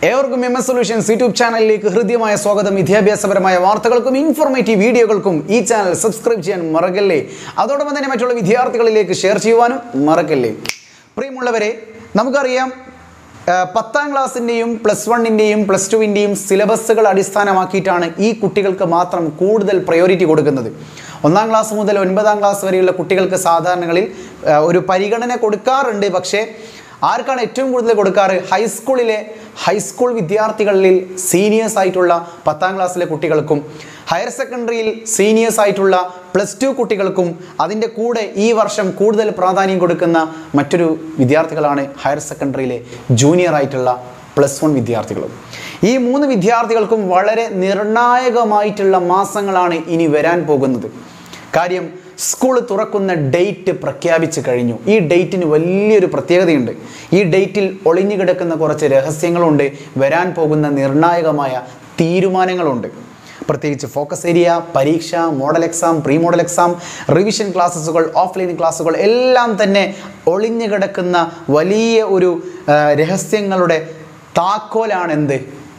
ഏവർക്കും M S solutions YouTube ചാനലിലേക്ക് ഹൃദ്യമായ സ്വാഗതം വിദ്യാഭ്യാസപരമായ വാർത്തകൾക്കും ഇൻഫോർമേറ്റീവ് വീഡിയോകൾക്കും ഈ ചാനൽ സബ്സ്ക്രൈബ് ചെയ്യാൻ മറക്കല്ലേ അതോടൊപ്പം തന്നെ മറ്റുള്ള വിദ്യാർത്ഥികളിലേക്ക് ഷെയർ ചെയ്യുവാനും മറക്കല്ലേ പ്രിയമുള്ളവരെ നമുക്കറിയാം ആ, പത്താം ക്ലാസ്സിൻ്റെയും പ്ലസ് വണ്ണിൻ്റെയും പ്ലസ് ടുവിൻ്റെയും സിലബസുകൾ അടിസ്ഥാനമാക്കിയിട്ടാണ് ഈ കുട്ടികൾക്ക് മാത്രം കൂടുതൽ പ്രയോറിറ്റി കൊടുക്കുന്നത് ഒന്നാം ക്ലാസ് മുതൽ ഒൻപതാം ക്ലാസ് വരെയുള്ള കുട്ടികൾക്ക് സാധാരണകളിൽ ആ, ഒരു പരിഗണന കൊടുക്കാറുണ്ട് പക്ഷേ ആർക്കാണ് ഏറ്റവും കൂടുതൽ കൊടുക്കാറ് ഹൈസ്കൂളിലെ ഹൈസ്കൂൾ വിദ്യാർത്ഥികളിൽ സീനിയേഴ്സ് ആയിട്ടുള്ള പത്താം ക്ലാസ്സിലെ കുട്ടികൾക്കും ഹയർ സെക്കൻഡറിയിൽ സീനിയേഴ്സ് ആയിട്ടുള്ള പ്ലസ് ടു കുട്ടികൾക്കും അതിൻ്റെ കൂടെ ഈ വർഷം കൂടുതൽ പ്രാധാന്യം കൊടുക്കുന്ന മറ്റൊരു വിദ്യാർത്ഥികളാണ് ഹയർ സെക്കൻഡറിയിലെ ജൂനിയർ ആയിട്ടുള്ള പ്ലസ് വൺ വിദ്യാർത്ഥികളും ഈ മൂന്ന് വിദ്യാർത്ഥികൾക്കും വളരെ നിർണായകമായിട്ടുള്ള മാസങ്ങളാണ് ഇനി വരാൻ പോകുന്നത് കാര്യം സ്കൂൾ തുറക്കുന്ന ഡേറ്റ് പ്രഖ്യാപിച്ചു കഴിഞ്ഞു ഈ ഡേറ്റിന് വലിയൊരു പ്രത്യേകതയുണ്ട് ഈ ഡേറ്റിൽ ഒളിഞ്ഞു കിടക്കുന്ന കുറച്ച് രഹസ്യങ്ങളുണ്ട് വരാൻ പോകുന്ന നിർണായകമായ തീരുമാനങ്ങളുണ്ട് പ്രത്യേകിച്ച് ഫോക്കസ് ഏരിയ പരീക്ഷ model exam pre model exam revision ക്ലാസ്സുകൾ ഓഫ്ലൈൻ ക്ലാസ്സുകൾ എല്ലാം തന്നെ ഒളിഞ്ഞു കിടക്കുന്ന വലിയ ഒരു ആ, രഹസ്യങ്ങളുടെ താക്കോലാണ് എന്ത്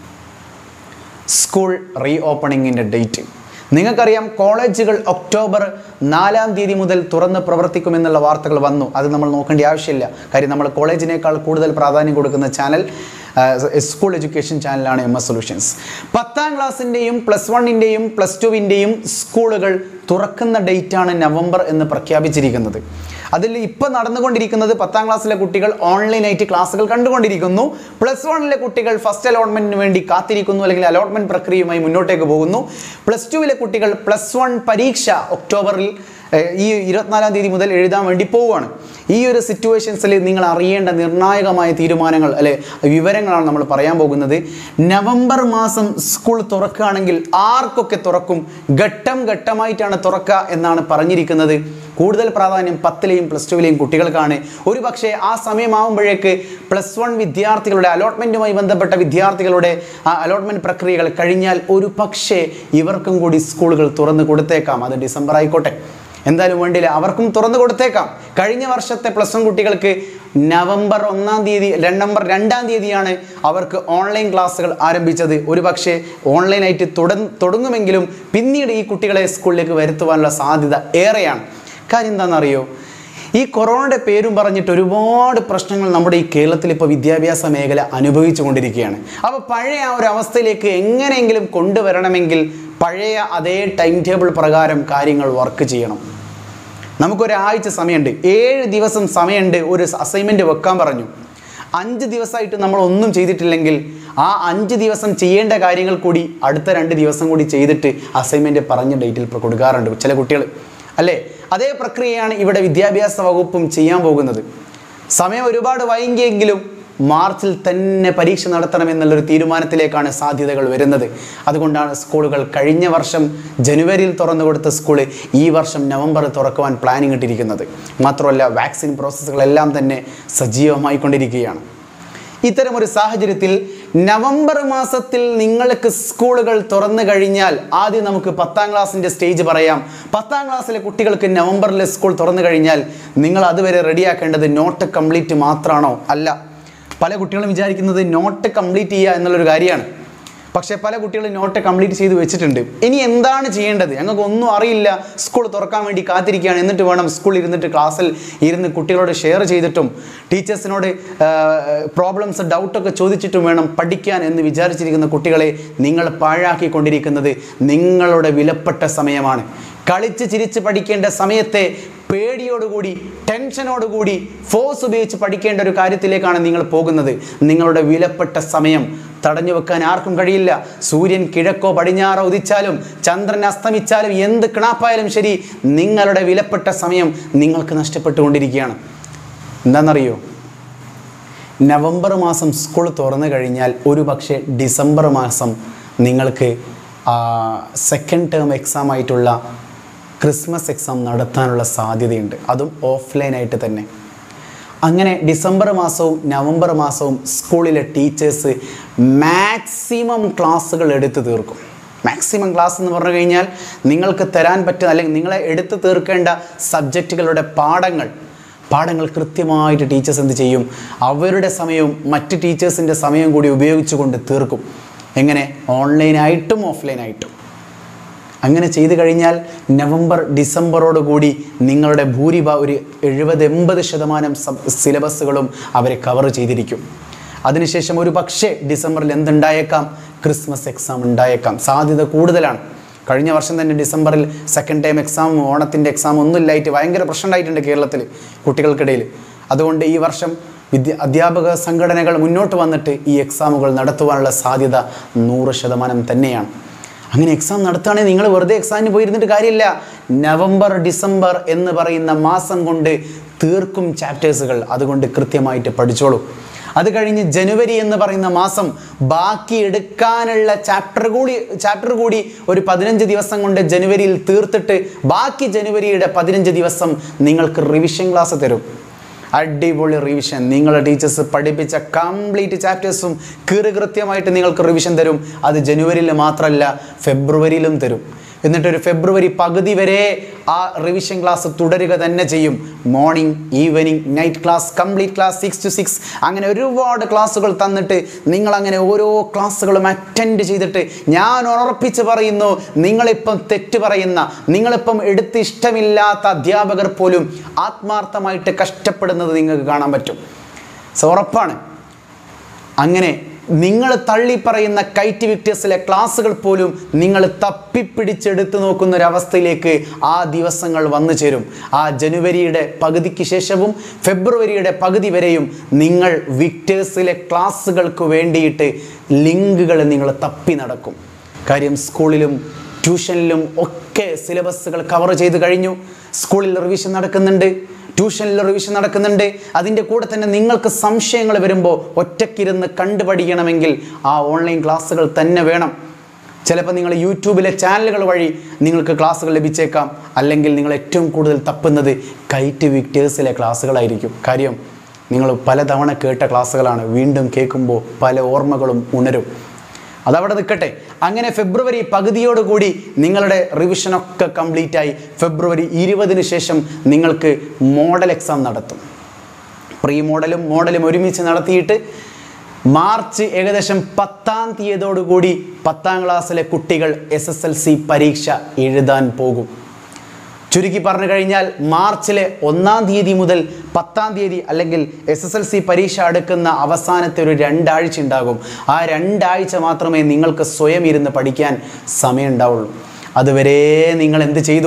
സ്കൂൾ റീ ഓപ്പണിങ്ങിൻ്റെ ഡേറ്റ് നിങ്ങൾക്കറിയാം കോളേജുകൾ ഒക്ടോബർ നാലാം തീയതി മുതൽ തുറന്ന് പ്രവർത്തിക്കുമെന്നുള്ള വാർത്തകൾ വന്നു അത് നമ്മൾ നോക്കേണ്ട ആവശ്യമില്ല കാര്യം നമ്മൾ കോളേജിനേക്കാൾ കൂടുതൽ പ്രാധാന്യം കൊടുക്കുന്ന ചാനൽ ആ, സ്കൂൾ എഡ്യൂക്കേഷൻ ചാനലാണ് എം എസ് സൊല്യൂഷൻസ് പത്താം ക്ലാസ്സിൻ്റെയും പ്ലസ് വണ്ണിൻ്റെയും പ്ലസ് ടുവിൻ്റെയും സ്കൂളുകൾ തുറക്കുന്ന ഡേറ്റാണ് നവംബർ എന്ന് പ്രഖ്യാപിച്ചിരിക്കുന്നത് അതിൽ ഇപ്പോൾ നടന്നുകൊണ്ടിരിക്കുന്നത് പത്താം ക്ലാസ്സിലെ കുട്ടികൾ ഓൺലൈനായിട്ട് ക്ലാസ്സുകൾ കണ്ടുകൊണ്ടിരിക്കുന്നു പ്ലസ് വണ്ണിലെ കുട്ടികൾ ഫസ്റ്റ് അലോട്ട്മെന്റിന് വേണ്ടി കാത്തിരിക്കുന്നു അല്ലെങ്കിൽ അലോട്ട്മെന്റ് പ്രക്രിയയുമായി മുന്നോട്ടേക്ക് പോകുന്നു പ്ലസ് ടുവിലെ കുട്ടികൾ പ്ലസ് വൺ പരീക്ഷ ഒക്ടോബറിൽ ഏഹ്, ഈ ഇരുപത്തിനാലാം തീയതി മുതൽ എഴുതാൻ വേണ്ടി പോവുകയാണ് ഈ ഒരു സിറ്റുവേഷൻസിൽ നിങ്ങൾ അറിയേണ്ട നിർണായകമായ തീരുമാനങ്ങൾ അല്ലെ വിവരങ്ങളാണ് നമ്മൾ പറയാൻ പോകുന്നത് നവംബർ മാസം സ്കൂൾ തുറക്കുകയാണെങ്കിൽ ആർക്കൊക്കെ തുറക്കും ഘട്ടം ഘട്ടമായിട്ടാണ് തുറക്കുക എന്നാണ് പറഞ്ഞിരിക്കുന്നത് കൂടുതൽ പ്രാധാന്യം പത്തിലെയും പ്ലസ് ടുവിലെയും കുട്ടികൾക്കാണ് ഒരു പക്ഷേ ആ സമയമാകുമ്പോഴേക്ക് പ്ലസ് വൺ വിദ്യാർത്ഥികളുടെ അലോട്ട്മെൻറ്റുമായി ബന്ധപ്പെട്ട വിദ്യാർത്ഥികളുടെ ആ അലോട്ട്മെൻറ്റ് പ്രക്രിയകൾ കഴിഞ്ഞാൽ ഒരു പക്ഷേ ഇവർക്കും കൂടി സ്കൂളുകൾ തുറന്ന് കൊടുത്തേക്കാം അത് ഡിസംബർ ആയിക്കോട്ടെ എന്തായാലും വേണ്ടിയില്ല അവർക്കും തുറന്നു കൊടുത്തേക്കാം കഴിഞ്ഞ വർഷത്തെ പ്ലസ് വൺ കുട്ടികൾക്ക് നവംബർ ഒന്നാം തീയതി നവംബർ രണ്ടാം തീയതിയാണ് അവർക്ക് ഓൺലൈൻ ക്ലാസ്സുകൾ ആരംഭിച്ചത് ഒരു പക്ഷേ ഓൺലൈനായിട്ട് തുട തുടങ്ങുമെങ്കിലും പിന്നീട് ഈ കുട്ടികളെ സ്കൂളിലേക്ക് വരുത്തുവാനുള്ള സാധ്യത ഏറെയാണ് കാര്യം എന്താണെന്നറിയോ ഈ കൊറോണയുടെ പേരും പറഞ്ഞിട്ട് ഒരുപാട് പ്രശ്നങ്ങൾ നമ്മുടെ ഈ കേരളത്തിൽ ഇപ്പോൾ വിദ്യാഭ്യാസ മേഖല അനുഭവിച്ചു കൊണ്ടിരിക്കുകയാണ് അപ്പോൾ പഴയ ആ ഒരു അവസ്ഥയിലേക്ക് എങ്ങനെയെങ്കിലും കൊണ്ടുവരണമെങ്കിൽ പഴയ അതേ ടൈം ടേബിൾ പ്രകാരം കാര്യങ്ങൾ വർക്ക് ചെയ്യണം നമുക്കൊരാഴ്ച സമയമുണ്ട് ഏഴ് ദിവസം സമയമുണ്ട് ഒരു അസൈൻമെൻറ്റ് വെക്കാൻ പറഞ്ഞു അഞ്ച് ദിവസമായിട്ട് നമ്മൾ ഒന്നും ചെയ്തിട്ടില്ലെങ്കിൽ ആ അഞ്ച് ദിവസം ചെയ്യേണ്ട കാര്യങ്ങൾ കൂടി അടുത്ത രണ്ട് ദിവസം കൂടി ചെയ്തിട്ട് അസൈൻമെൻറ്റ് പറഞ്ഞ ഡേറ്റിൽ ഇപ്പോൾ കൊടുക്കാറുണ്ട് ചില കുട്ടികൾ അല്ലേ അതേ പ്രക്രിയയാണ് ഇവിടെ വിദ്യാഭ്യാസ വകുപ്പും ചെയ്യാൻ പോകുന്നത് സമയം ഒരുപാട് വൈകിയെങ്കിലും മാർച്ചിൽ തന്നെ പരീക്ഷ നടത്തണമെന്നുള്ളൊരു തീരുമാനത്തിലേക്കാണ് സാധ്യതകൾ വരുന്നത് അതുകൊണ്ടാണ് സ്കൂളുകൾ കഴിഞ്ഞ വർഷം ജനുവരിയിൽ തുറന്നു കൊടുത്ത സ്കൂള് ഈ വർഷം നവംബറിൽ തുറക്കുവാൻ പ്ലാനിങ് ഇട്ടിരിക്കുന്നത് മാത്രമല്ല വാക്സിൻ പ്രോസസ്സുകളെല്ലാം തന്നെ സജീവമായി കൊണ്ടിരിക്കുകയാണ് ഇത്തരമൊരു സാഹചര്യത്തിൽ നവംബർ മാസത്തിൽ നിങ്ങൾക്ക് സ്കൂളുകൾ തുറന്നു കഴിഞ്ഞാൽ ആദ്യം നമുക്ക് പത്താം ക്ലാസ്സിൻ്റെ സ്റ്റേജ് പറയാം പത്താം ക്ലാസ്സിലെ കുട്ടികൾക്ക് നവംബറിലെ സ്കൂൾ തുറന്നു കഴിഞ്ഞാൽ നിങ്ങൾ അതുവരെ റെഡിയാക്കേണ്ടത് നോട്ട് കംപ്ലീറ്റ് മാത്രമാണോ അല്ല പല കുട്ടികളും വിചാരിക്കുന്നത് നോട്ട് കംപ്ലീറ്റ് ചെയ്യുക എന്നുള്ളൊരു കാര്യമാണ് പക്ഷേ പല കുട്ടികളും നോട്ട് കംപ്ലീറ്റ് ചെയ്ത് വെച്ചിട്ടുണ്ട് ഇനി എന്താണ് ചെയ്യേണ്ടത് ഞങ്ങൾക്ക് ഒന്നും അറിയില്ല സ്കൂൾ തുറക്കാൻ വേണ്ടി കാത്തിരിക്കുകയാണ് എന്നിട്ട് വേണം സ്കൂളിൽ ഇരുന്നിട്ട് ക്ലാസ്സിൽ ഇരുന്ന് കുട്ടികളോട് ഷെയർ ചെയ്തിട്ടും ടീച്ചേഴ്സിനോട് പ്രോബ്ലംസ് ഡൗട്ടൊക്കെ ചോദിച്ചിട്ടും വേണം പഠിക്കാൻ എന്ന് വിചാരിച്ചിരിക്കുന്ന കുട്ടികളെ നിങ്ങൾ പാഴാക്കിക്കൊണ്ടിരിക്കുന്നത് നിങ്ങളുടെ വിലപ്പെട്ട സമയമാണ് കളിച്ച് ചിരിച്ച് പഠിക്കേണ്ട സമയത്തെ പേടിയോടുകൂടി ടെൻഷനോടുകൂടി ഫോഴ്സ് ഉപയോഗിച്ച് പഠിക്കേണ്ട ഒരു കാര്യത്തിലേക്കാണ് നിങ്ങൾ പോകുന്നത് നിങ്ങളുടെ വിലപ്പെട്ട സമയം തടഞ്ഞു വെക്കാൻ ആർക്കും കഴിയില്ല സൂര്യൻ കിഴക്കോ പടിഞ്ഞാറോ ഉദിച്ചാലും ചന്ദ്രൻ അസ്തമിച്ചാലും എന്ത് കിണാപ്പായാലും ശരി നിങ്ങളുടെ വിലപ്പെട്ട സമയം നിങ്ങൾക്ക് നഷ്ടപ്പെട്ടുകൊണ്ടിരിക്കുകയാണ് എന്താണെന്നറിയോ നവംബർ മാസം സ്കൂൾ തുറന്നു കഴിഞ്ഞാൽ ഒരു പക്ഷേ ഡിസംബർ മാസം നിങ്ങൾക്ക് സെക്കൻഡ് ടേം എക്സാം ആയിട്ടുള്ള ക്രിസ്മസ് എക്സാം നടത്താനുള്ള സാധ്യതയുണ്ട് അതും ഓഫ്ലൈനായിട്ട് തന്നെ അങ്ങനെ ഡിസംബർ മാസവും നവംബർ മാസവും സ്കൂളിലെ ടീച്ചേഴ്സ് മാക്സിമം ക്ലാസ്സുകൾ എടുത്തു തീർക്കും മാക്സിമം ക്ലാസ് എന്ന് പറഞ്ഞു കഴിഞ്ഞാൽ നിങ്ങൾക്ക് തരാൻ പറ്റുന്ന അല്ലെങ്കിൽ നിങ്ങളെ എടുത്തു തീർക്കേണ്ട സബ്ജക്റ്റുകളുടെ പാഠങ്ങൾ പാഠങ്ങൾ കൃത്യമായിട്ട് ടീച്ചേഴ്സ് എന്ത് ചെയ്യും അവരുടെ സമയവും മറ്റ് ടീച്ചേഴ്സിൻ്റെ സമയവും കൂടി ഉപയോഗിച്ചുകൊണ്ട് തീർക്കും എങ്ങനെ ഓൺലൈനായിട്ടും ഓഫ്ലൈനായിട്ടും അങ്ങനെ ചെയ്തു കഴിഞ്ഞാൽ നവംബർ ഡിസംബറോട് കൂടി നിങ്ങളുടെ ഭൂരിഭാ ഒരു എഴുപത് എൺപത് ശതമാനം സബ് സിലബസുകളും അവർ കവർ ചെയ്തിരിക്കും അതിനുശേഷം ഒരു പക്ഷേ ഡിസംബറിൽ എന്തുണ്ടായേക്കാം ക്രിസ്മസ് എക്സാം ഉണ്ടായേക്കാം സാധ്യത കൂടുതലാണ് കഴിഞ്ഞ വർഷം തന്നെ ഡിസംബറിൽ സെക്കൻഡ് ടൈം എക്സാം ഓണത്തിൻ്റെ എക്സാം ഒന്നും ഇല്ലായിട്ട് ഭയങ്കര പ്രശ്നം ഉണ്ടായിട്ടുണ്ട് കേരളത്തിൽ കുട്ടികൾക്കിടയിൽ അതുകൊണ്ട് ഈ വർഷം വിദ്യ അധ്യാപക സംഘടനകൾ മുന്നോട്ട് വന്നിട്ട് ഈ എക്സാമുകൾ നടത്തുവാനുള്ള സാധ്യത നൂറ് ശതമാനം തന്നെയാണ് അങ്ങനെ എക്സാം നടത്തുകയാണെങ്കിൽ നിങ്ങൾ വെറുതെ എക്സാമിന് പോയിരുന്നിട്ട് കാര്യമില്ല നവംബർ ഡിസംബർ എന്ന് പറയുന്ന മാസം കൊണ്ട് തീർക്കും ചാപ്റ്റേഴ്സുകൾ അതുകൊണ്ട് കൃത്യമായിട്ട് പഠിച്ചോളൂ അത് കഴിഞ്ഞ് ജനുവരി എന്ന് പറയുന്ന മാസം ബാക്കി എടുക്കാനുള്ള ചാപ്റ്റർ കൂടി ചാപ്റ്റർ കൂടി ഒരു പതിനഞ്ച് ദിവസം കൊണ്ട് ജനുവരിയിൽ തീർത്തിട്ട് ബാക്കി ജനുവരിയുടെ പതിനഞ്ച് ദിവസം നിങ്ങൾക്ക് റിവിഷൻ ക്ലാസ് തരും അടിപൊളി റിവിഷൻ നിങ്ങളുടെ ടീച്ചേഴ്സ് പഠിപ്പിച്ച കംപ്ലീറ്റ് ചാപ്റ്റേഴ്സും കീറി കൃത്യമായിട്ട് നിങ്ങൾക്ക് റിവിഷൻ തരും അത് ജനുവരിയിൽ മാത്രമല്ല ഫെബ്രുവരിയിലും തരും എന്നിട്ടൊരു ഫെബ്രുവരി പകുതി വരെ ആ റിവിഷൻ ക്ലാസ് തുടരുക തന്നെ ചെയ്യും morning evening night class complete class six two six അങ്ങനെ ഒരുപാട് ക്ലാസ്സുകൾ തന്നിട്ട് നിങ്ങൾ അങ്ങനെ ഓരോ ക്ലാസ്സുകളും അറ്റൻഡ് ചെയ്തിട്ട് ഞാൻ ഉറപ്പിച്ച് പറയുന്നു നിങ്ങളിപ്പം തെറ്റ് പറയുന്ന നിങ്ങളിപ്പം എടുത്ത് ഇഷ്ടമില്ലാത്ത അധ്യാപകർ പോലും ആത്മാർത്ഥമായിട്ട് കഷ്ടപ്പെടുന്നത് നിങ്ങൾക്ക് കാണാൻ പറ്റും സോ ഉറപ്പാണ് അങ്ങനെ നിങ്ങൾ തള്ളി പറയുന്ന കൈറ്റ് വിക്ടേഴ്സിലെ ക്ലാസ്സുകൾ പോലും നിങ്ങൾ തപ്പിപ്പിടിച്ചെടുത്തു നോക്കുന്ന ഒരു അവസ്ഥയിലേക്ക് ആ ദിവസങ്ങൾ വന്നു ചേരും ആ ജനുവരിയുടെ പകുതിക്ക് ശേഷവും ഫെബ്രുവരിയുടെ പകുതി വരെയും നിങ്ങൾ വിക്ടേഴ്സിലെ ക്ലാസ്സുകൾക്ക് വേണ്ടിയിട്ട് ലിങ്കുകൾ നിങ്ങൾ തപ്പി നടക്കും കാര്യം സ്കൂളിലും ട്യൂഷനിലും ഒക്കെ സിലബസുകൾ കവർ ചെയ്ത് കഴിഞ്ഞു സ്കൂളിൽ റിവിഷൻ നടക്കുന്നുണ്ട് ട്യൂഷനിൽ റിവിഷൻ നടക്കുന്നുണ്ട് അതിൻ്റെ കൂടെ തന്നെ നിങ്ങൾക്ക് സംശയങ്ങൾ വരുമ്പോൾ ഒറ്റയ്ക്കിരുന്ന് കണ്ടുപഠിക്കണമെങ്കിൽ ആ ഓൺലൈൻ ക്ലാസ്സുകൾ തന്നെ വേണം ചിലപ്പോൾ നിങ്ങൾ യൂട്യൂബിലെ ചാനലുകൾ വഴി നിങ്ങൾക്ക് ക്ലാസ്സുകൾ ലഭിച്ചേക്കാം അല്ലെങ്കിൽ നിങ്ങൾ ഏറ്റവും കൂടുതൽ തപ്പുന്നത് കൈറ്റ് വിക്ടേഴ്സിലെ ക്ലാസ്സുകളായിരിക്കും കാര്യം നിങ്ങൾ പലതവണ കേട്ട ക്ലാസ്സുകളാണ് വീണ്ടും കേൾക്കുമ്പോൾ പല ഓർമ്മകളും ഉണരും അതവിടെ നിൽക്കട്ടെ അങ്ങനെ ഫെബ്രുവരി പകുതിയോടുകൂടി നിങ്ങളുടെ റിവിഷനൊക്കെ കംപ്ലീറ്റ് ആയി ഫെബ്രുവരി ഇരുപതിന് ശേഷം നിങ്ങൾക്ക് മോഡൽ എക്സാം നടത്തും പ്രീ മോഡലും മോഡലും ഒരുമിച്ച് നടത്തിയിട്ട് മാർച്ച് ഏകദേശം പത്താം തീയതിയോടുകൂടി പത്താം ക്ലാസ്സിലെ കുട്ടികൾ എസ് എസ് എൽ സി പരീക്ഷ എഴുതാൻ പോകും ചുരുക്കി പറഞ്ഞു കഴിഞ്ഞാൽ മാർച്ചിലെ ഒന്നാം തീയതി മുതൽ പത്താം തീയതി അല്ലെങ്കിൽ എസ് എസ് എൽ സി പരീക്ഷ അടുക്കുന്ന അവസാനത്തെ ഒരു രണ്ടാഴ്ച ഉണ്ടാകും ആ രണ്ടാഴ്ച മാത്രമേ നിങ്ങൾക്ക് സ്വയം ഇരുന്ന് പഠിക്കാൻ സമയം ഉണ്ടാവുള്ളൂ അതുവരെ നിങ്ങൾ എന്ത് ചെയ്തു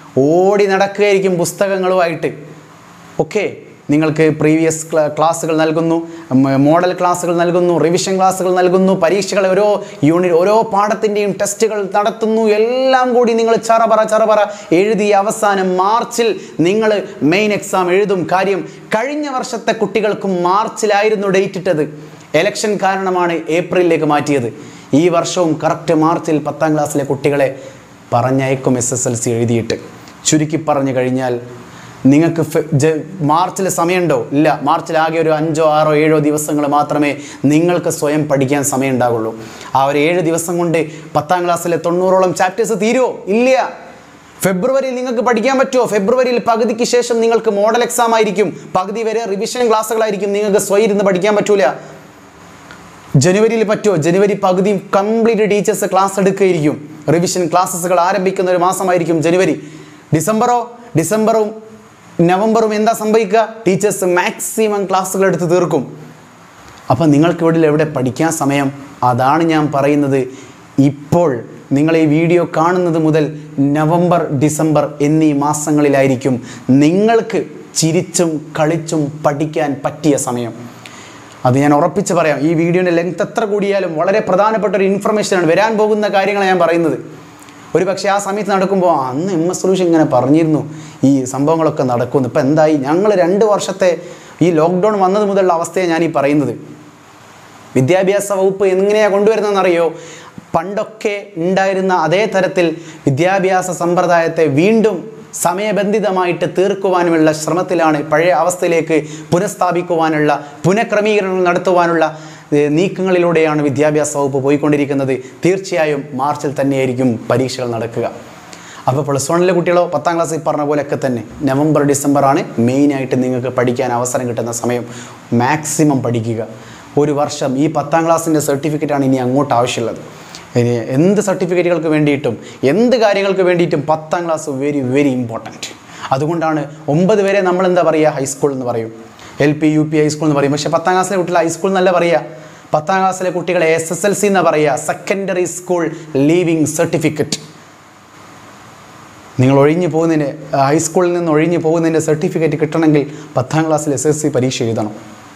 ഓടി നടക്കുകയായിരിക്കും പുസ്തകങ്ങളുമായിട്ട് ഓക്കെ നിങ്ങൾക്ക് പ്രീവിയസ് ക്ലാസ്സുകൾ നൽകുന്നു മ- മോഡൽ ക്ലാസ്സുകൾ നൽകുന്നു റിവിഷൻ ക്ലാസ്സുകൾ നൽകുന്നു പരീക്ഷകൾ ഓരോ യൂണിറ്റ് ഓരോ പാഠത്തിൻ്റെയും ടെസ്റ്റുകൾ നടത്തുന്നു എല്ലാം കൂടി നിങ്ങൾ ചറപറ ചറപറ എഴുതി അവസാനം മാർച്ചിൽ നിങ്ങൾ മെയിൻ എക്സാം എഴുതും കാര്യം കഴിഞ്ഞ വർഷത്തെ കുട്ടികൾക്ക് മാർച്ചിലായിരുന്നു ഡേറ്റ് ഇട്ടത് എലക്ഷൻ കാരണമാണ് ഏപ്രിലിലേക്ക് മാറ്റിയത് ഈ വർഷവും കറക്റ്റ് മാർച്ചിൽ പത്താം ക്ലാസ്സിലെ കുട്ടികളെ പറഞ്ഞയക്കും എസ് എസ് എൽ സി എഴുതിയിട്ട് ചുരുക്കി പറഞ്ഞു കഴിഞ്ഞാൽ നിങ്ങൾക്ക് ഫെ- ജ- മാർച്ചിൽ സമയമുണ്ടോ ഇല്ല മാർച്ചിൽ ആകെ ഒരു അഞ്ചോ ആറോ ഏഴോ ദിവസങ്ങൾ മാത്രമേ നിങ്ങൾക്ക് സ്വയം പഠിക്കാൻ സമയം ഉണ്ടാകുള്ളൂ ആ ഒരു ഏഴ് ദിവസം കൊണ്ട് പത്താം ക്ലാസ്സിലെ തൊണ്ണൂറോളം ചാപ്റ്റേഴ്സ് തീരുമോ ഇല്ല ഫെബ്രുവരിയിൽ നിങ്ങൾക്ക് പഠിക്കാൻ പറ്റുമോ ഫെബ്രുവരിയിൽ പകുതിക്ക് ശേഷം നിങ്ങൾക്ക് മോഡൽ എക്സാം ആയിരിക്കും പകുതി വരെ റിവിഷൻ ക്ലാസ്സുകളായിരിക്കും നിങ്ങൾക്ക് സ്വയം ഇരുന്ന് പഠിക്കാൻ പറ്റൂല ജനുവരിയിൽ പറ്റുമോ ജനുവരി പകുതി കംപ്ലീറ്റ് ടീച്ചേഴ്സ് ക്ലാസ് എടുക്കുകയായിരിക്കും റിവിഷൻ ക്ലാസ്സുകൾ ആരംഭിക്കുന്ന ഒരു മാസമായിരിക്കും ജനുവരി ഡിസംബറോ ഡിസംബറും നവംബറും എന്താ സംഭവിക്കുക ടീച്ചേഴ്സ് മാക്സിമം ക്ലാസ്സുകൾ എടുത്ത് തീർക്കും അപ്പം നിങ്ങൾക്ക് ഇവിടെ എവിടെ പഠിക്കാൻ സമയം അതാണ് ഞാൻ പറയുന്നത് ഇപ്പോൾ നിങ്ങൾ ഈ വീഡിയോ കാണുന്നത് മുതൽ നവംബർ ഡിസംബർ എന്നീ മാസങ്ങളിലായിരിക്കും നിങ്ങൾക്ക് ചിരിച്ചും കളിച്ചും പഠിക്കാൻ പറ്റിയ സമയം അത് ഞാൻ ഉറപ്പിച്ച് പറയാം ഈ വീഡിയോൻ്റെ ലെങ്ത് എത്ര കൂടിയാലും വളരെ പ്രധാനപ്പെട്ട ഒരു ഇൻഫർമേഷനാണ് വരാൻ പോകുന്ന കാര്യങ്ങളാണ് ഞാൻ പറയുന്നത് ഒരു പക്ഷേ ആ സമയത്ത് നടക്കുമ്പോൾ "ആ, അന്ന് എം എസ് സൊല്യൂഷൻ ഇങ്ങനെ പറഞ്ഞിരുന്നു ഈ സംഭവങ്ങളൊക്കെ നടക്കുമെന്ന് ഇപ്പം എന്തായി ഞങ്ങൾ രണ്ട് വർഷത്തെ ഈ ലോക്ക്ഡൗൺ വന്നത് മുതലുള്ള അവസ്ഥയെ ഞാൻ ഈ പറയുന്നത് വിദ്യാഭ്യാസ വകുപ്പ് എങ്ങനെയാണ് കൊണ്ടുവരുന്നതെന്നറിയോ പണ്ടൊക്കെ ഉണ്ടായിരുന്ന അതേ തരത്തിൽ വിദ്യാഭ്യാസ സമ്പ്രദായത്തെ വീണ്ടും സമയബന്ധിതമായിട്ട് തീർക്കുവാനുമുള്ള ശ്രമത്തിലാണ് പഴയ അവസ്ഥയിലേക്ക് പുനഃസ്ഥാപിക്കുവാനുള്ള പുനഃക്രമീകരണം നടത്തുവാനുള്ള ഏഹ്, നീക്കങ്ങളിലൂടെയാണ് വിദ്യാഭ്യാസ വകുപ്പ് പോയിക്കൊണ്ടിരിക്കുന്നത് തീർച്ചയായും മാർച്ചിൽ തന്നെയായിരിക്കും പരീക്ഷകൾ നടക്കുക അപ്പോൾ പ്ലസ് വണ്ണിലെ കുട്ടികളോ പത്താം ക്ലാസ് ഈ പറഞ്ഞ പോലെയൊക്കെ തന്നെ നവംബർ ഡിസംബർ ആണ് മെയിനായിട്ട് നിങ്ങൾക്ക് പഠിക്കാൻ അവസരം കിട്ടുന്ന സമയം മാക്സിമം പഠിക്കുക ഒരു വർഷം ഈ പത്താം ക്ലാസ്സിൻ്റെ സർട്ടിഫിക്കറ്റാണ് ഇനി അങ്ങോട്ട് ആവശ്യമുള്ളത് ഇനി എന്ത് സർട്ടിഫിക്കറ്റുകൾക്ക് വേണ്ടിയിട്ടും എന്ത് കാര്യങ്ങൾക്ക് വേണ്ടിയിട്ടും പത്താം ക്ലാസ് വെരി വെരി ഇമ്പോർട്ടൻറ്റ് അതുകൊണ്ടാണ് ഒമ്പത് വരെ നമ്മൾ എന്താ പറയുക ഹൈസ്കൂൾ എന്ന് പറയും L P U P high school എന്ന് പറയും പക്ഷേ പത്താം ക്ലാസ്സിലെ കുട്ടികൾ ഹൈസ്കൂൾ എന്നല്ല പറയുക പത്താം ക്ലാസ്സിലെ കുട്ടികളെ എസ് എസ് എൽ സി എന്ന് പറയുക സെക്കൻഡറി സ്കൂൾ ലീവിങ് സർട്ടിഫിക്കറ്റ് നിങ്ങൾ ഒഴിഞ്ഞു പോകുന്നതിന് ഹൈസ്കൂളിൽ നിന്ന് ഒഴിഞ്ഞു പോകുന്നതിൻ്റെ സർട്ടിഫിക്കറ്റ് കിട്ടണമെങ്കിൽ പത്താം ക്ലാസ്സിൽ എസ് എസ് സി പരീക്ഷ എഴുതണം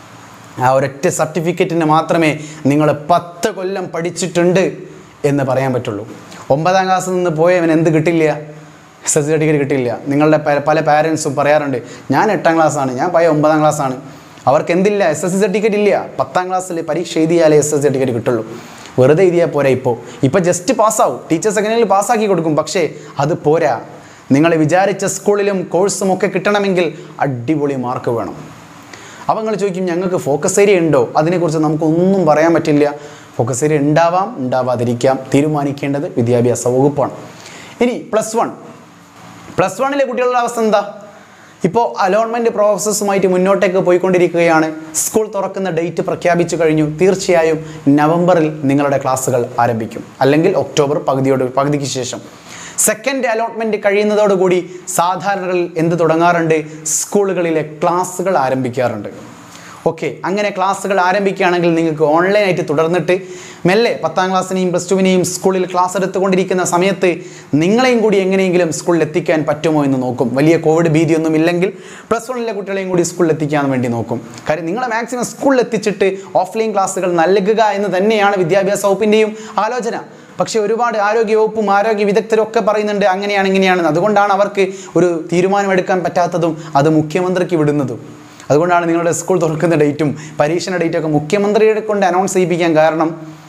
ആ ഒരൊറ്റ സർട്ടിഫിക്കറ്റിന് മാത്രമേ നിങ്ങൾ പത്ത് കൊല്ലം പഠിച്ചിട്ടുണ്ട് എന്ന് പറയാൻ പറ്റുള്ളൂ ഒമ്പതാം ക്ലാസ്സിൽ നിന്ന് പോയവൻ എന്ത് കിട്ടില്ല എസ് എസ് സർട്ടിഫിക്കറ്റ് കിട്ടില്ല നിങ്ങളുടെ പ- പല പാരൻസും പറയാറുണ്ട് ഞാൻ എട്ടാം ക്ലാസ്സാണ് ഞാൻ പോയ ഒമ്പതാം ക്ലാസ്സാണ് അവർക്ക് എന്തില്ല എസ് എസ് സി സർട്ടിഫിക്കറ്റ് ഇല്ല പത്താം ക്ലാസ്സിൽ പരീക്ഷ എഴുതിയാലേ എസ് എസ് സർട്ടിഫിക്കറ്റ് കിട്ടുള്ളൂ വെറുതെ എഴുതിയാൽ പോരാ ഇപ്പോൾ ഇപ്പോൾ ജസ്റ്റ് പാസ്സാവും ടീച്ചേഴ്സ് എങ്ങനെയും പാസ്സാക്കി കൊടുക്കും പക്ഷേ അത് പോരാ നിങ്ങൾ വിചാരിച്ച സ്കൂളിലും കോഴ്സും ഒക്കെ കിട്ടണമെങ്കിൽ അടിപൊളി മാർക്ക് വേണം അപ്പോൾ നിങ്ങൾ ചോദിക്കും ഞങ്ങൾക്ക് ഫോക്കസ് ഏരിയ ഉണ്ടോ അതിനെക്കുറിച്ച് നമുക്കൊന്നും പറയാൻ പറ്റില്ല ഫോക്കസ് ഏരിയ ഉണ്ടാവാം ഉണ്ടാവാതിരിക്കാം തീരുമാനിക്കേണ്ടത് വിദ്യാഭ്യാസ വകുപ്പാണ് ഇനി പ്ലസ് വൺ പ്ലസ് വണ്ണിലെ കുട്ടികളുടെ അവസ്ഥ എന്താ ഇപ്പോൾ അലോട്ട്മെൻറ്റ് പ്രോസസ്സുമായിട്ട് മുന്നോട്ടേക്ക് പോയിക്കൊണ്ടിരിക്കുകയാണ് സ്കൂൾ തുറക്കുന്ന ഡേറ്റ് പ്രഖ്യാപിച്ചു കഴിഞ്ഞു തീർച്ചയായും നവംബറിൽ നിങ്ങളുടെ ക്ലാസ്സുകൾ ആരംഭിക്കും അല്ലെങ്കിൽ ഒക്ടോബർ പകുതിയോട് പകുതിക്ക് ശേഷം സെക്കൻഡ് അലോട്ട്മെൻറ്റ് കഴിയുന്നതോടുകൂടി സാധാരണകളിൽ എന്ത് തുടങ്ങാറുണ്ട് സ്കൂളുകളിലെ ക്ലാസ്സുകൾ ആരംഭിക്കാറുണ്ട് ഓക്കെ അങ്ങനെ ക്ലാസ്സുകൾ ആരംഭിക്കുകയാണെങ്കിൽ നിങ്ങൾക്ക് ഓൺലൈനായിട്ട് തുടർന്നിട്ട് മെല്ലെ പത്താം ക്ലാസ്സിനെയും പ്ലസ് ടുവിനെയും സ്കൂളിൽ ക്ലാസ് എടുത്തുകൊണ്ടിരിക്കുന്ന സമയത്ത് നിങ്ങളെയും കൂടി എങ്ങനെയെങ്കിലും സ്കൂളിൽ എത്തിക്കാൻ പറ്റുമോ എന്ന് നോക്കും വലിയ കോവിഡ് ഭീതിയൊന്നും ഇല്ലെങ്കിൽ പ്ലസ് വണ്ണിലെ കുട്ടികളെയും കൂടി സ്കൂളിൽ എത്തിക്കാൻ വേണ്ടി നോക്കും കാര്യം നിങ്ങളെ മാക്സിമം സ്കൂളിൽ എത്തിച്ചിട്ട് ഓഫ്ലൈൻ ക്ലാസ്സുകൾ നൽകുക എന്ന് തന്നെയാണ് വിദ്യാഭ്യാസ വകുപ്പിൻ്റെയും ആലോചന പക്ഷേ ഒരുപാട് ആരോഗ്യ വകുപ്പും ആരോഗ്യ വിദഗ്ധരും ഒക്കെ പറയുന്നുണ്ട് അങ്ങനെയാണ് ഇങ്ങനെയാണെന്ന് അതുകൊണ്ടാണ് അവർക്ക് ഒരു തീരുമാനമെടുക്കാൻ പറ്റാത്തതും അത് മുഖ്യമന്ത്രിക്ക് വിടുന്നതും അതുകൊണ്ടാണ് നിങ്ങളുടെ സ്കൂൾ തുറക്കുന്ന ഡേറ്റും പരീക്ഷയുടെ ഡേറ്റും ഒക്കെ മുഖ്യമന്ത്രിയെ കൊണ്ട് അനൗൺസ് ചെയ്യിപ്പിക്കാൻ കാരണം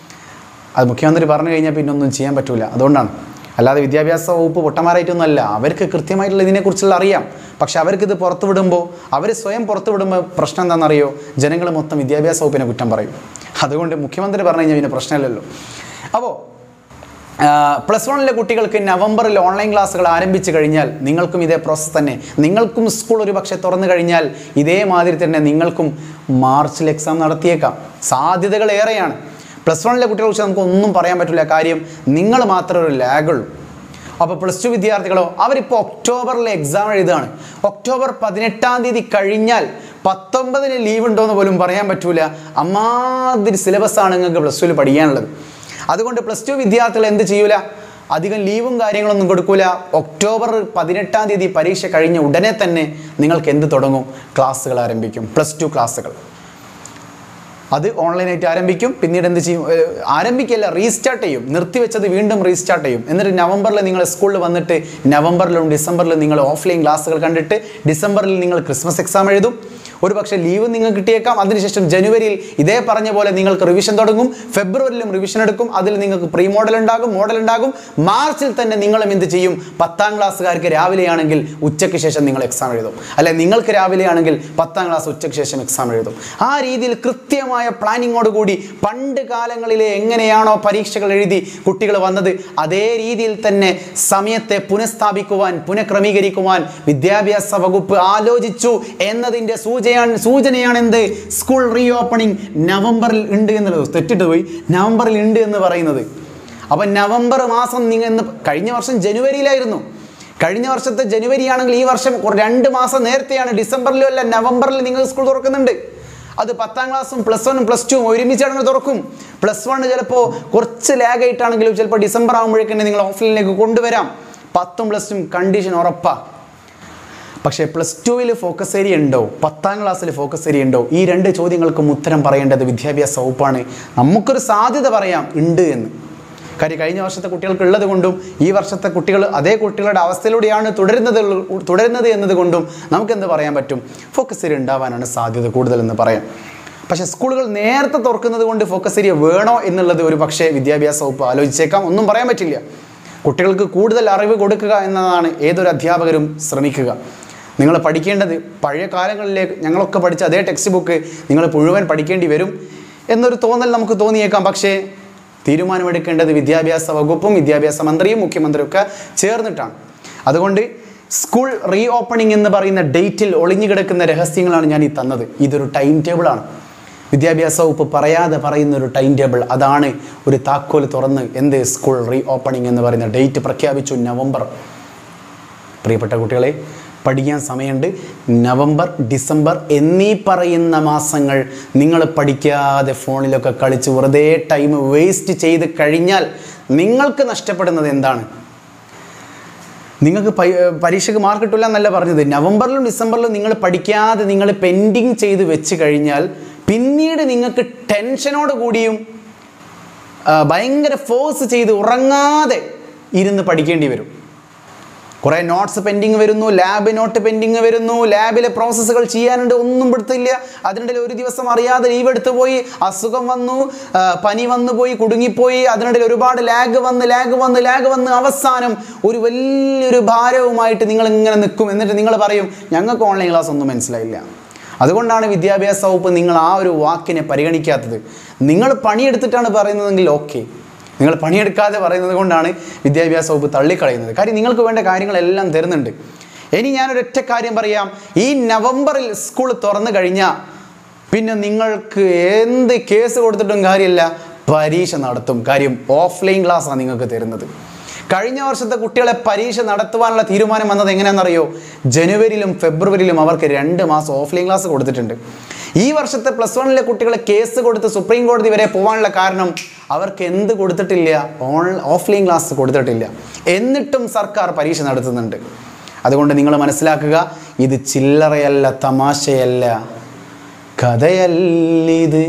അത് മുഖ്യമന്ത്രി പറഞ്ഞു കഴിഞ്ഞാൽ പിന്നെ ഒന്നും ചെയ്യാൻ പറ്റൂല അതുകൊണ്ടാണ് അല്ലാതെ വിദ്യാഭ്യാസ വകുപ്പ് പൊട്ടന്മാരായിട്ടൊന്നും അല്ല അവർക്ക് കൃത്യമായിട്ടുള്ള ഇതിനെക്കുറിച്ചുള്ള അറിയാം പക്ഷെ അവർക്കിത് പുറത്തു വിടുമ്പോൾ അവർ സ്വയം പുറത്തു വിടുമ്പോൾ പ്രശ്നം എന്താണെന്നറിയോ ജനങ്ങൾ മൊത്തം വിദ്യാഭ്യാസ വകുപ്പിനെ കുറ്റം പറയും അതുകൊണ്ട് മുഖ്യമന്ത്രി പറഞ്ഞു കഴിഞ്ഞാൽ പിന്നെ പ്രശ്നമില്ലല്ലോ അപ്പോൾ പ്ലസ് വണ്ണിലെ കുട്ടികൾക്ക് നവംബറിൽ ഓൺലൈൻ ക്ലാസ്സുകൾ ആരംഭിച്ചു കഴിഞ്ഞാൽ നിങ്ങൾക്കും ഇതേ പ്രോസസ്സ് തന്നെ നിങ്ങൾക്കും സ്കൂൾ ഒരു പക്ഷേ തുറന്നു കഴിഞ്ഞാൽ ഇതേമാതിരി തന്നെ നിങ്ങൾക്കും മാർച്ചിൽ എക്സാം നടത്തിയേക്കാം സാധ്യതകൾ ഏറെയാണ് പ്ലസ് വണ്ണിലെ കുട്ടികളെ കുറിച്ച് നമുക്ക് ഒന്നും പറയാൻ പറ്റില്ല കാര്യം നിങ്ങൾ മാത്രമേ ഒരു ലാഗുള്ളൂ അപ്പോൾ പ്ലസ് ടു വിദ്യാർത്ഥികളോ അവരിപ്പോൾ ഒക്ടോബറിലെ എക്സാം എഴുതുകയാണ് ഒക്ടോബർ പതിനെട്ടാം തീയതി കഴിഞ്ഞാൽ പത്തൊമ്പതിന് ലീവ് ഉണ്ടോയെന്ന് പോലും പറയാൻ പറ്റൂല അമ്മാതിരി സിലബസാണ് നിങ്ങൾക്ക് പ്ലസ് ടുവിൽ പഠിക്കാനുള്ളത് അതുകൊണ്ട് പ്ലസ് ടു വിദ്യാർത്ഥികൾ എന്ത് ചെയ്യൂല അധികം ലീവും കാര്യങ്ങളൊന്നും കൊടുക്കൂല ഒക്ടോബർ പതിനെട്ടാം തീയതി പരീക്ഷ കഴിഞ്ഞ ഉടനെ തന്നെ നിങ്ങൾക്ക് എന്ത് തുടങ്ങും ക്ലാസ്സുകൾ ആരംഭിക്കും പ്ലസ് ടു ക്ലാസ്സുകൾ അത് ഓൺലൈനായിട്ട് ആരംഭിക്കും പിന്നീട് എന്ത് ചെയ്യും ഏഹ് ആരംഭിക്കല്ല റീസ്റ്റാർട്ട് ചെയ്യും നിർത്തിവെച്ചത് വീണ്ടും റീസ്റ്റാർട്ട് ചെയ്യും എന്നിട്ട് നവംബറിൽ നിങ്ങൾ സ്കൂളിൽ വന്നിട്ട് നവംബറിലും ഡിസംബറിലും നിങ്ങൾ ഓഫ്ലൈൻ ക്ലാസ്സുകൾ കണ്ടിട്ട് ഡിസംബറിൽ നിങ്ങൾ ക്രിസ്മസ് എക്സാം എഴുതും ഒരു പക്ഷേ ലീവ് നിങ്ങൾക്ക് കിട്ടിയേക്കാം അതിനുശേഷം ജനുവരിയിൽ ഇതേ പറഞ്ഞ പോലെ നിങ്ങൾക്ക് റിവിഷൻ തുടങ്ങും ഫെബ്രുവരിയിലും റിവിഷൻ എടുക്കും അതിൽ നിങ്ങൾക്ക് പ്രീ മോഡൽ ഉണ്ടാകും മോഡൽ ഉണ്ടാകും മാർച്ചിൽ തന്നെ നിങ്ങളും എന്ത് ചെയ്യും പത്താം ക്ലാസ്സുകാർക്ക് രാവിലെയാണെങ്കിൽ ഉച്ചയ്ക്ക് ശേഷം നിങ്ങൾ എക്സാം എഴുതും അല്ലെ നിങ്ങൾക്ക് രാവിലെയാണെങ്കിൽ പത്താം ക്ലാസ് ഉച്ചയ്ക്ക് ശേഷം എക്സാം എഴുതും ആ രീതിയിൽ കൃത്യമായ പ്ലാനിങ്ങോടുകൂടി പണ്ട് കാലങ്ങളിലെ എങ്ങനെയാണോ പരീക്ഷകൾ എഴുതി കുട്ടികൾ വന്നത് അതേ രീതിയിൽ തന്നെ സമയത്തെ പുനഃസ്ഥാപിക്കുവാൻ പുനഃക്രമീകരിക്കുവാൻ വിദ്യാഭ്യാസ വകുപ്പ് ആലോചിച്ചു എന്നതിൻ്റെ സൂചന സൂചനയാണ് എന്ത് സ്കൂൾ റീ ഓപ്പണിംഗ് നവംബറിൽ ഉണ്ട് എന്നുള്ളത് തെറ്റിട്ട് പോയി നവംബറിൽ ഉണ്ട് എന്ന് പറയുന്നത് അപ്പം നവംബർ മാസം നിങ്ങൾ ഇന്ന് കഴിഞ്ഞ വർഷം ജനുവരിയിലായിരുന്നു കഴിഞ്ഞ വർഷത്തെ ജനുവരി ആണെങ്കിൽ ഈ വർഷം കുറ- രണ്ട് മാസം നേരത്തെയാണ് ഡിസംബറിലും അല്ല നവംബറിൽ നിങ്ങൾ സ്കൂൾ തുറക്കുന്നുണ്ട് അത് പത്താം ക്ലാസ്സും പ്ലസ് വണ്ണും പ്ലസ് ടുവും ഒരുമിച്ചാണെങ്കിൽ തുറക്കും പ്ലസ് വണ്ണ് ചിലപ്പോൾ കുറച്ച് ലാഗ് ആയിട്ടാണെങ്കിലും ചിലപ്പോൾ ഡിസംബർ ആകുമ്പോഴേക്കും നിങ്ങൾ ഓഫ്ലൈനിലേക്ക് കൊണ്ടുവരാം പത്തും പ്ലസും കണ്ടീഷൻ ഉറപ്പാ പക്ഷേ പ്ലസ് ടുവിൽ ഫോക്കസ് ഏരിയ ഉണ്ടോ പത്താം ക്ലാസ്സിൽ ഫോക്കസ് ഏരിയ ഉണ്ടോ ഈ രണ്ട് ചോദ്യങ്ങൾക്കും ഉത്തരം പറയേണ്ടത് വിദ്യാഭ്യാസ വകുപ്പാണ് നമുക്കൊരു സാധ്യത പറയാം ഉണ്ട് എന്ന് കാര്യം കഴിഞ്ഞ വർഷത്തെ കുട്ടികൾക്ക് ഉള്ളത് കൊണ്ടും ഈ വർഷത്തെ കുട്ടികൾ അതേ കുട്ടികളുടെ അവസ്ഥയിലൂടെയാണ് തുടരുന്നത് തുടരുന്നത് എന്നതുകൊണ്ടും നമുക്കെന്ത് പറയാൻ പറ്റും ഫോക്കസ് ഏരിയ ഉണ്ടാവാനാണ് സാധ്യത കൂടുതലെന്ന് പറയാം പക്ഷേ സ്കൂളുകൾ നേരത്തെ തുറക്കുന്നത് കൊണ്ട് ഫോക്കസ് ഏരിയ വേണോ എന്നുള്ളത് ഒരു പക്ഷേ വിദ്യാഭ്യാസ വകുപ്പ് ആലോചിച്ചേക്കാം ഒന്നും പറയാൻ പറ്റില്ല കുട്ടികൾക്ക് കൂടുതൽ അറിവ് കൊടുക്കുക എന്നതാണ് ഏതൊരു അധ്യാപകരും ശ്രമിക്കുക നിങ്ങൾ പഠിക്കേണ്ടത് പഴയ കാലങ്ങളിലേക്ക് ഞങ്ങളൊക്കെ പഠിച്ച അതേ ടെക്സ്റ്റ് ബുക്ക് നിങ്ങൾ മുഴുവൻ പഠിക്കേണ്ടി വരും എന്നൊരു തോന്നൽ നമുക്ക് തോന്നിയേക്കാം പക്ഷേ തീരുമാനമെടുക്കേണ്ടത് വിദ്യാഭ്യാസ വകുപ്പും വിദ്യാഭ്യാസ മന്ത്രിയും മുഖ്യമന്ത്രിയും ഒക്കെ ചേർന്നിട്ടാണ് അതുകൊണ്ട് സ്കൂൾ റീ ഓപ്പണിംഗ് എന്ന് പറയുന്ന ഡേറ്റിൽ ഒളിഞ്ഞു കിടക്കുന്ന രഹസ്യങ്ങളാണ് ഞാൻ ഈ തന്നത് ഇതൊരു ടൈം ടേബിളാണ് വിദ്യാഭ്യാസ വകുപ്പ് പറയാതെ പറയുന്ന ഒരു ടൈം ടേബിൾ അതാണ് ഒരു താക്കോൽ തുറന്ന് എന്ത് സ്കൂൾ റീ ഓപ്പണിംഗ് എന്ന് പറയുന്ന ഡേറ്റ് പ്രഖ്യാപിച്ചു നവംബർ പ്രിയപ്പെട്ട കുട്ടികളെ പഠിക്കാൻ സമയമുണ്ട് നവംബർ ഡിസംബർ എന്നീ പറയുന്ന മാസങ്ങൾ നിങ്ങൾ പഠിക്കാതെ ഫോണിലൊക്കെ കളിച്ച് വെറുതെ ടൈം വേസ്റ്റ് ചെയ്ത് കഴിഞ്ഞാൽ നിങ്ങൾക്ക് നഷ്ടപ്പെടുന്നത് എന്താണ് നിങ്ങൾക്ക് പ- പരീക്ഷയ്ക്ക് മാർക്ക് കിട്ടില്ല എന്നല്ല പറഞ്ഞത് നവംബറിലും ഡിസംബറിലും നിങ്ങൾ പഠിക്കാതെ നിങ്ങൾ പെൻഡിങ് ചെയ്ത് വെച്ച് കഴിഞ്ഞാൽ പിന്നീട് നിങ്ങൾക്ക് ടെൻഷനോട് കൂടിയും ആ, ഭയങ്കര ഫോഴ്സ് ചെയ്ത് ഉറങ്ങാതെ ഇരുന്ന് പഠിക്കേണ്ടി വരും കുറേ നോട്ട്സ് പെൻഡിങ് വരുന്നു ലാബ് നോട്ട് പെൻഡിങ് വരുന്നു ലാബിലെ പ്രോസസ്സുകൾ ചെയ്യാനുണ്ട് ഒന്നും പെടുത്തില്ല അതിനിടയിൽ ഒരു ദിവസം അറിയാതെ ലീവ് എടുത്തു പോയി അസുഖം വന്നു ആ, പനി വന്നു പോയി കുടുങ്ങിപ്പോയി അതിനിടയിൽ ഒരുപാട് ലാഗ് വന്ന് ലാഗ് വന്ന് ലാഗ് വന്ന് അവസാനം ഒരു വലിയൊരു ഭാരവുമായിട്ട് നിങ്ങൾ ഇങ്ങനെ നിൽക്കും എന്നിട്ട് നിങ്ങൾ പറയും ഞങ്ങൾക്ക് ഓൺലൈൻ ക്ലാസ് ഒന്നും മനസ്സിലായില്ല അതുകൊണ്ടാണ് വിദ്യാഭ്യാസ വകുപ്പ് നിങ്ങൾ ആ ഒരു വാക്കിനെ പരിഗണിക്കാത്തത് നിങ്ങൾ പണിയെടുത്തിട്ടാണ് പറയുന്നതെങ്കിൽ ഓക്കെ നിങ്ങൾ പണിയെടുക്കാതെ പറയുന്നത് കൊണ്ടാണ് വിദ്യാഭ്യാസ വകുപ്പ് തള്ളിക്കളയുന്നത് കാര്യം നിങ്ങൾക്ക് വേണ്ട കാര്യങ്ങളെല്ലാം തരുന്നുണ്ട് ഇനി ഞാനൊരൊറ്റ കാര്യം പറയാം ഈ നവംബറിൽ സ്കൂൾ തുറന്നു കഴിഞ്ഞാൽ പിന്നെ നിങ്ങൾക്ക് എന്ത് കേസ് കൊടുത്തിട്ടും കാര്യമില്ല പരീക്ഷ നടത്തും കാര്യം ഓഫ്ലൈൻ ക്ലാസ്സാണ് നിങ്ങൾക്ക് തരുന്നത് കഴിഞ്ഞ വർഷത്തെ കുട്ടികളെ പരീക്ഷ നടത്തുവാനുള്ള തീരുമാനം വന്നത് എങ്ങനെയാണെന്നറിയോ ജനുവരിയിലും ഫെബ്രുവരിയിലും അവർക്ക് രണ്ട് മാസം ഓഫ്ലൈൻ ക്ലാസ് കൊടുത്തിട്ടുണ്ട് ഈ വർഷത്തെ പ്ലസ് വണ്ണിലെ കുട്ടികളെ കേസ് കൊടുത്ത് സുപ്രീം കോടതി വരെ പോകാനുള്ള കാരണം അവർക്ക് എന്ത് കൊടുത്തിട്ടില്ല ഓൺ ഓഫ്ലൈൻ ക്ലാസ് കൊടുത്തിട്ടില്ല എന്നിട്ടും സർക്കാർ പരീക്ഷ നടത്തുന്നുണ്ട് അതുകൊണ്ട് നിങ്ങൾ മനസ്സിലാക്കുക ഇത് ചില്ലറയല്ല തമാശയല്ല കഥയല്ലിത്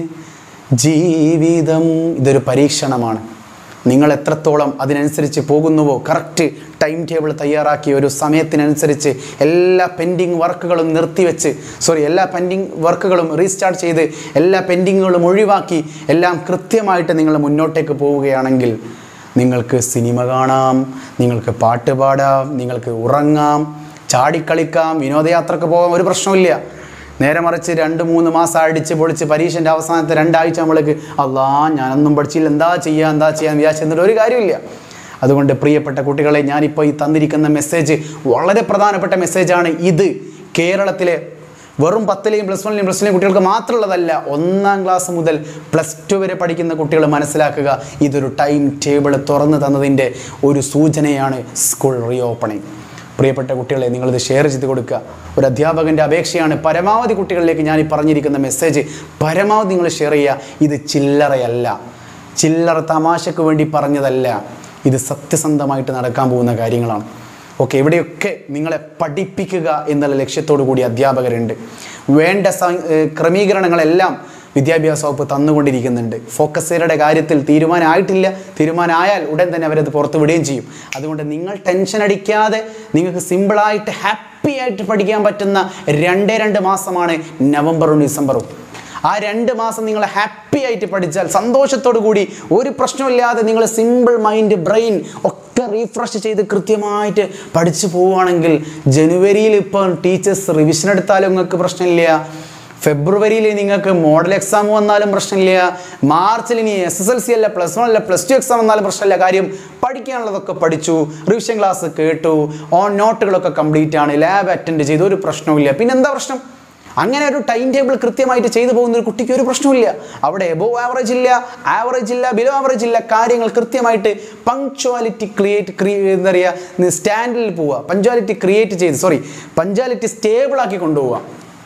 ജീവിതം ഇതൊരു പരീക്ഷണമാണ് നിങ്ങൾ എത്രത്തോളം അതിനനുസരിച്ച് പോകുന്നുവോ കറക്റ്റ് ടൈം ടേബിൾ തയ്യാറാക്കി ഒരു സമയത്തിനനുസരിച്ച് എല്ലാ പെൻഡിങ് വർക്കുകളും നിർത്തിവെച്ച് സോറി എല്ലാ പെൻഡിങ് വർക്കുകളും റീസ്റ്റാർട്ട് ചെയ്ത് എല്ലാ പെൻഡിങ്ങുകളും ഒഴിവാക്കി എല്ലാം കൃത്യമായിട്ട് നിങ്ങൾ മുന്നോട്ടേക്ക് പോവുകയാണെങ്കിൽ നിങ്ങൾക്ക് സിനിമ കാണാം നിങ്ങൾക്ക് പാട്ട് പാടാം നിങ്ങൾക്ക് ഉറങ്ങാം ചാടിക്കളിക്കാം വിനോദയാത്രക്ക് പോകാം ഒരു പ്രശ്നമില്ല നേരെ മറിച്ച് രണ്ട് മൂന്ന് മാസം അടിച്ച് പൊളിച്ച് പരീക്ഷൻ്റെ അവസാനത്തെ രണ്ടാഴ്ച നമ്മൾക്ക് അല്ലാ ഞാനൊന്നും പഠിച്ചില്ല എന്താ ചെയ്യുക എന്താ ചെയ്യാൻ വിചാരിച്ചു എന്നിട്ട് ഒരു കാര്യമില്ല അതുകൊണ്ട് പ്രിയപ്പെട്ട കുട്ടികളെ ഞാനിപ്പോൾ ഈ തന്നിരിക്കുന്ന മെസ്സേജ് വളരെ പ്രധാനപ്പെട്ട മെസ്സേജാണ് ഇത് കേരളത്തിലെ വെറും പത്തിലെയും പ്ലസ് വണ്ണിലെയും പ്ലസ് ടുലെയും കുട്ടികൾക്ക് മാത്രമുള്ളതല്ല ഒന്നാം ക്ലാസ് മുതൽ പ്ലസ് ടു വരെ പഠിക്കുന്ന കുട്ടികൾ മനസ്സിലാക്കുക ഇതൊരു ടൈം ടേബിൾ തുറന്നു തന്നതിൻ്റെ ഒരു സൂചനയാണ് സ്കൂൾ റീ ഓപ്പണിംഗ് പ്രിയപ്പെട്ട കുട്ടികളെ നിങ്ങളിത് ഷെയർ ചെയ്ത് കൊടുക്കുക ഒരു അധ്യാപകൻ്റെ അപേക്ഷയാണ് പരമാവധി കുട്ടികളിലേക്ക് ഞാൻ ഈ പറഞ്ഞിരിക്കുന്ന മെസ്സേജ് പരമാവധി നിങ്ങൾ ഷെയർ ചെയ്യുക ഇത് ചില്ലറയല്ല ചില്ലറ തമാശക്ക് വേണ്ടി പറഞ്ഞതല്ല ഇത് സത്യസന്ധമായിട്ട് നടക്കാൻ പോകുന്ന കാര്യങ്ങളാണ് ഓക്കെ ഇവിടെയൊക്കെ നിങ്ങളെ പഠിപ്പിക്കുക എന്നുള്ള ലക്ഷ്യത്തോടു കൂടി അധ്യാപകരുണ്ട് വേണ്ട സ- ഏർ ക്രമീകരണങ്ങളെല്ലാം വിദ്യാഭ്യാസ വകുപ്പ് തന്നുകൊണ്ടിരിക്കുന്നുണ്ട് ഫോക്കസ് ഏരിയയുടെ കാര്യത്തിൽ തീരുമാനമായിട്ടില്ല തീരുമാനമായാൽ ഉടൻ തന്നെ അവരത് പുറത്തു വിടുകയും ചെയ്യും അതുകൊണ്ട് നിങ്ങൾ ടെൻഷൻ അടിക്കാതെ നിങ്ങൾക്ക് സിമ്പിളായിട്ട് ഹാപ്പി ആയിട്ട് പഠിക്കാൻ പറ്റുന്ന രണ്ടേ രണ്ട് മാസമാണ് നവംബറും ഡിസംബറും ആ രണ്ട് മാസം നിങ്ങൾ ഹാപ്പി ആയിട്ട് പഠിച്ചാൽ സന്തോഷത്തോടു കൂടി ഒരു പ്രശ്നമില്ലാതെ നിങ്ങൾ സിമ്പിൾ മൈൻഡ് ബ്രെയിൻ ഒക്കെ റീഫ്രഷ് ചെയ്ത് കൃത്യമായിട്ട് പഠിച്ചു പോവുകയാണെങ്കിൽ ജനുവരിയിൽ ഇപ്പോൾ ടീച്ചേഴ്സ് റിവിഷൻ എടുത്താലും നിങ്ങൾക്ക് പ്രശ്നമില്ല ഫെബ്രുവരിയിൽ നിങ്ങൾക്ക് മോഡൽ എക്സാം വന്നാലും പ്രശ്നമില്ല മാർച്ചിൽ ഇനി എസ് എസ് എൽ സി അല്ല പ്ലസ് വൺ അല്ല പ്ലസ് ടു എക്സാം വന്നാലും പ്രശ്നമില്ല കാര്യം പഠിക്കാനുള്ളതൊക്കെ പഠിച്ചു റിവിഷൻ ക്ലാസ് കേട്ടു ഓൺ നോട്ടുകളൊക്കെ കംപ്ലീറ്റ് ആണ് ലാബ് അറ്റൻഡ് ചെയ്തു ഒരു പ്രശ്നവുമില്ല പിന്നെ എന്താ പ്രശ്നം അങ്ങനെ ഒരു ടൈം ടേബിൾ കൃത്യമായിട്ട് ചെയ്തു പോകുന്ന ഒരു കുട്ടിക്ക് ഒരു പ്രശ്നമില്ല അവിടെ എബോ ആവറേജ് ഇല്ല ആവറേജ് ഇല്ല ബിലോ ആവറേജ് ഇല്ല കാര്യങ്ങൾ കൃത്യമായിട്ട് പങ്ക്ച്വാലിറ്റി ക്രിയേറ്റ് ക്രിയ എന്താ പറയുക സ്റ്റാൻഡിൽ പോവുക പഞ്ച്വാലിറ്റി ക്രിയേറ്റ് ചെയ്ത് സോറി പഞ്ച്വാലിറ്റി സ്റ്റേബിളാക്കി കൊണ്ടുപോവുക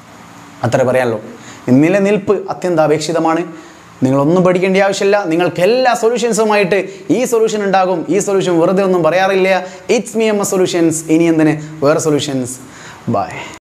അത്ര പറയാമല്ലോ നിലനിൽപ്പ് അത്യന്താപേക്ഷിതമാണ് നിങ്ങളൊന്നും പഠിക്കേണ്ട ആവശ്യമില്ല നിങ്ങൾക്ക് എല്ലാ സൊല്യൂഷൻസുമായിട്ട് ഈ സൊല്യൂഷൻ ഉണ്ടാകും ഈ സൊല്യൂഷൻ വെറുതെ ഒന്നും പറയാറില്ല it's me M A solutions ഇനി എന്തിന് വേറെ സൊല്യൂഷൻസ് ബൈ